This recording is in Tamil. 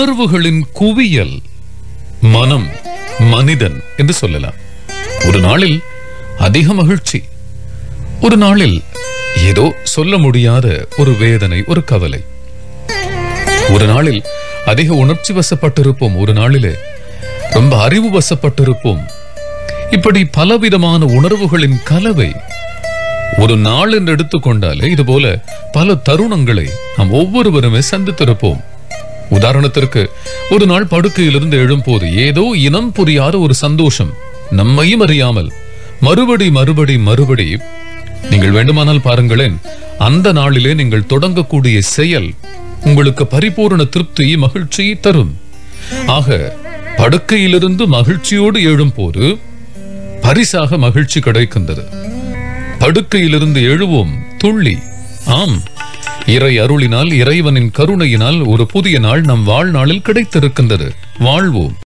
உணர்வுகளின் குவியல் மனம் மனிதன் என்று சொல்லலாம் ஒரு நாளில் அதிக மகிழ்ச்சி ஒரு நாளில் ஏதோ சொல்ல முடியாத ஒரு வேதனை ஒரு கவலை ஒரு நாளில் அதிக உணர்ச்சி வசப்பட்டிருப்போம் ஒரு நாளிலே ரொம்ப அறிவு வசப்பட்டிருப்போம் இப்படி பலவிதமான உணர்வுகளின் கலவை ஒரு நாள் என்று எடுத்துக்கொண்டாலே இது போல பல தருணங்களை நாம் ஒவ்வொருவருமே சந்தித்திருப்போம் உதாரணத்திற்கு ஒரு நாள் படுக்கையிலிருந்து எழும்போது ஏதோ இனம் புரியாத ஒரு சந்தோஷம் நம்மையும் அறியாமல் மறுபடி மறுபடி மறுபடி நீங்கள் வேண்டுமானால் பாருங்களேன் அந்த நாளிலே நீங்கள் தொடங்கக்கூடிய செயல் உங்களுக்கு பரிபூரண திருப்தி மகிழ்ச்சியை தரும் ஆக படுக்கையிலிருந்து மகிழ்ச்சியோடு எழும்போது பரிசாக மகிழ்ச்சி கிடைக்கின்றது படுக்கையிலிருந்து எழுவோம் துள்ளி ஆம் இறை அருளினால் இறைவனின் கருணையினால் ஒரு புதிய நாள் நம் வாழ்நாளில் கிடைத்திருக்கின்றது வாழ்வோம்